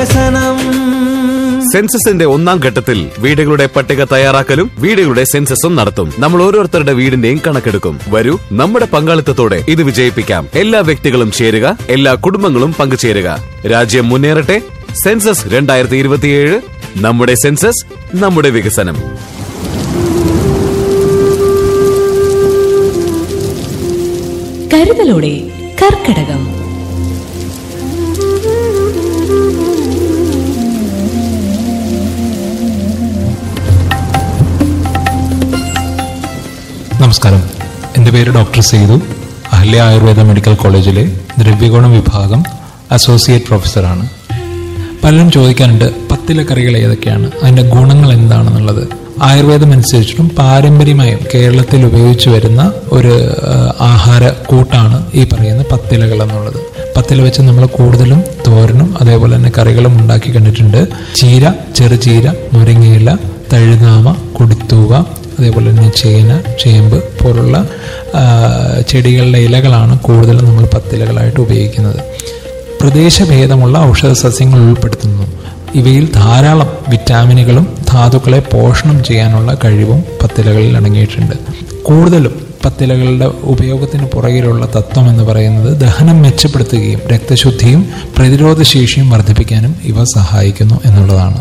വികസനം സെൻസസിന്റെ ഒന്നാം ഘട്ടത്തിൽ വീടുകളുടെ പട്ടിക തയ്യാറാക്കലും വീടുകളുടെ സെൻസസും നടത്തും നമ്മൾ ഓരോരുത്തരുടെ വീടിന്റെയും കണക്കെടുക്കും വരൂ നമ്മുടെ പങ്കാളിത്തത്തോടെ ഇത് വിജയിപ്പിക്കാം എല്ലാ വ്യക്തികളും ചേരുക എല്ലാ കുടുംബങ്ങളും പങ്കുചേരുക രാജ്യം മുന്നേറട്ടെ സെൻസസ് രണ്ടായിരത്തി ഇരുപത്തിയേഴ് നമ്മുടെ സെൻസസ് നമ്മുടെ വികസനം കരുതലോടെ കർക്കടകം നമസ്കാരം എൻ്റെ പേര് ഡോക്ടർ സേതു അഹല്യ ആയുർവേദ മെഡിക്കൽ കോളേജിലെ ദ്രവ്യഗുണ വിഭാഗം അസോസിയേറ്റ് പ്രൊഫസറാണ് പലരും ചോദിക്കാറുണ്ട് പത്തിലക്കറികൾ ഏതൊക്കെയാണ് അതിൻ്റെ ഗുണങ്ങൾ എന്താണെന്നുള്ളത് ആയുർവേദം അനുസരിച്ചിട്ടും പാരമ്പര്യമായും കേരളത്തിൽ ഉപയോഗിച്ചു വരുന്ന ഒരു ആ, ആഹാര കൂട്ടാണ് ഈ പറയുന്ന പത്തിലകൾ എന്നുള്ളത് പത്തില വെച്ച് നമ്മൾ കൂടുതലും തോരനും അതേപോലെ തന്നെ കറികളും ഉണ്ടാക്കി കണ്ടിട്ടുണ്ട് ചീര ചെറുചീര മുരിങ്ങയില തഴുതാമ കൊടിത്തൂവ അതേപോലെ തന്നെ ചേന ചേമ്പ് പോലുള്ള ആ, ചെടികളുടെ ഇലകളാണ് കൂടുതലും നമ്മൾ പത്തിലകളായിട്ട് ഉപയോഗിക്കുന്നത് പ്രദേശഭേദമുള്ള ഔഷധ സസ്യങ്ങൾ ഉൾപ്പെടുത്തുന്നു ഇവയിൽ ധാരാളം വിറ്റാമിനുകളും ധാതുക്കളെ പോഷണം ചെയ്യാനുള്ള കഴിവും പത്തിലകളിൽ അടങ്ങിയിട്ടുണ്ട് കൂടുതലും പത്തിലകളുടെ ഉപയോഗത്തിന് പുറകിലുള്ള തത്വം എന്ന് പറയുന്നത് ദഹനം മെച്ചപ്പെടുത്തുകയും രക്തശുദ്ധിയും പ്രതിരോധശേഷിയും വർദ്ധിപ്പിക്കാനും ഇവ സഹായിക്കുന്നു എന്നുള്ളതാണ്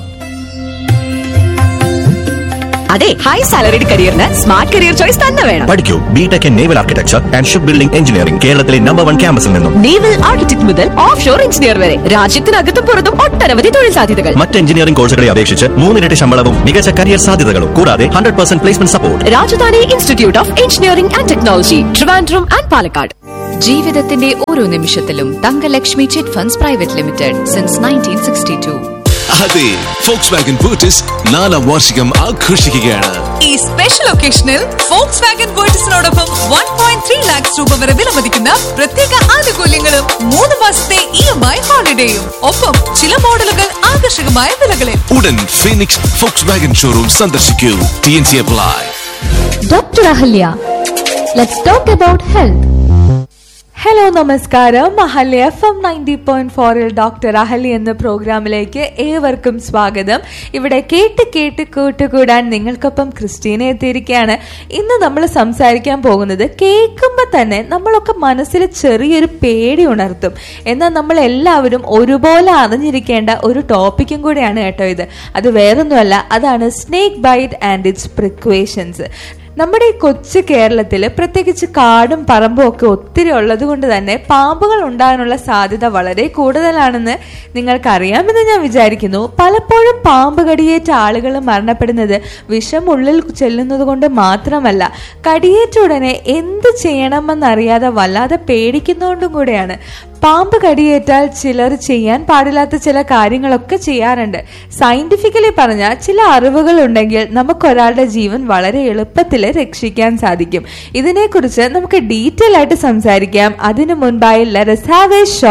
അതെ ഹൈ സാലറിഡ് കരിയറിന് സ്മാർട്ട് കരിയർ ചോയ്സ് തന്നെ വേണം പഠിക്കൂ B Tech in naval architecture and ship building engineering കേരളത്തിലെ നമ്പർ വൺ ക്യാമ്പസിൽ നിന്നും നേവൽ ആർക്കിടെക്ട് മുതൽ ഓഫ് ഷോർ എഞ്ചിനീയർ വരെ രാജ്യത്തിനകത്തും പുറത്തും ഒട്ടനവധി തൊഴിൽ സാധ്യതകൾ മറ്റ് എഞ്ചിനീയറിംഗ് കോഴ്സുകളെ അപേക്ഷിച്ച് മൂന്നിരട്ടി ശമ്പളവും മികച്ച കരിയർ സാധ്യതകളും കൂടാതെ hundred percent placement support Rajadhani institute of engineering and technology Trivandrum and Palakkad ജീവിതത്തിന്റെ ഓരോ നിമിഷത്തിലും Thankalakshmi chit funds private limited since nineteen sixty two അതെ ഫോക്സ് വാഗൻ ബൂട്ടിസ് നാലാം വാർഷികം ആഘോഷിക്കുകയാണ് ഈ സ്പെഷ്യൽ ഒക്കേഷനിൽ ഫോക്സ് വാഗൻ വേർട്ടസിനോടൊപ്പം വൺ പോയിന്റ് ത്രീ ലാക്സ് രൂപ വരെ വിലമതിക്കുന്ന പ്രത്യേക ആനുകൂല്യങ്ങളും മൂന്ന് മാസത്തെ ഇ എം ഐ ഹോളിഡേയും ഒപ്പം ചില മോഡലുകൾ ആകർഷകമായ വിലകളിൽ ഉടൻ ഫീനിക്സ് ഫോക്സ് വാഗൻ ഷോറൂം സന്ദർശിക്കൂ T N C apply doctor Ahalya let's talk about health hello നമസ്കാരം Ahalya F M ninety point ഫോറിൽ ഡോക്ടർ അഹല്യ എന്ന പ്രോഗ്രാമിലേക്ക് ഏവർക്കും സ്വാഗതം ഇവിടെ കേട്ട് കേട്ട് കൂട്ടുകൂടാൻ നിങ്ങൾക്കൊപ്പം ക്രിസ്റ്റീന എത്തിയിരിക്കുകയാണ് ഇന്ന് നമ്മൾ സംസാരിക്കാൻ പോകുന്നത് കേൾക്കുമ്പോൾ തന്നെ നമ്മളൊക്കെ മനസ്സിൽ ചെറിയൊരു പേടി ഉണർത്തും എന്നാൽ നമ്മൾ എല്ലാവരും ഒരുപോലെ അറിഞ്ഞിരിക്കേണ്ട ഒരു ടോപ്പിക്കും കൂടെയാണ് കേട്ടോ ഇത് അത് വേറൊന്നുമല്ല അതാണ് snake bite and its precautions നമ്മുടെ ഈ കൊച്ചു കേരളത്തിൽ പ്രത്യേകിച്ച് കാടും പറമ്പും ഒക്കെ ഒത്തിരി ഉള്ളത് കൊണ്ട് തന്നെ പാമ്പുകൾ ഉണ്ടാകാനുള്ള സാധ്യത വളരെ കൂടുതലാണെന്ന് നിങ്ങൾക്കറിയാമെന്ന് ഞാൻ വിചാരിക്കുന്നു പലപ്പോഴും പാമ്പ് കടിയേറ്റ ആളുകൾ മരണപ്പെടുന്നത് വിഷം ഉള്ളിൽ ചെല്ലുന്നത് കൊണ്ട് മാത്രമല്ല കടിയേറ്റ ഉടനെ എന്ത് ചെയ്യണമെന്നറിയാതെ വല്ലാതെ പേടിക്കുന്നതുകൊണ്ടും കൂടെയാണ് പാമ്പ് കടിയേറ്റാൽ ചിലർ ചെയ്യാൻ പാടില്ലാത്ത ചില കാര്യങ്ങളൊക്കെ ചെയ്യാറുണ്ട് സയന്റിഫിക്കലി പറഞ്ഞാൽ ചില അറിവുകൾ ഉണ്ടെങ്കിൽ നമുക്ക് ഒരാളുടെ ജീവൻ വളരെ എളുപ്പത്തിൽ രക്ഷിക്കാൻ സാധിക്കും ഇതിനെക്കുറിച്ച് നമുക്ക് ഡീറ്റെയിൽ ആയിട്ട് സംസാരിക്കാം അതിനു മുൻപായി ലെറസ് ഹാവ് എ ഷോ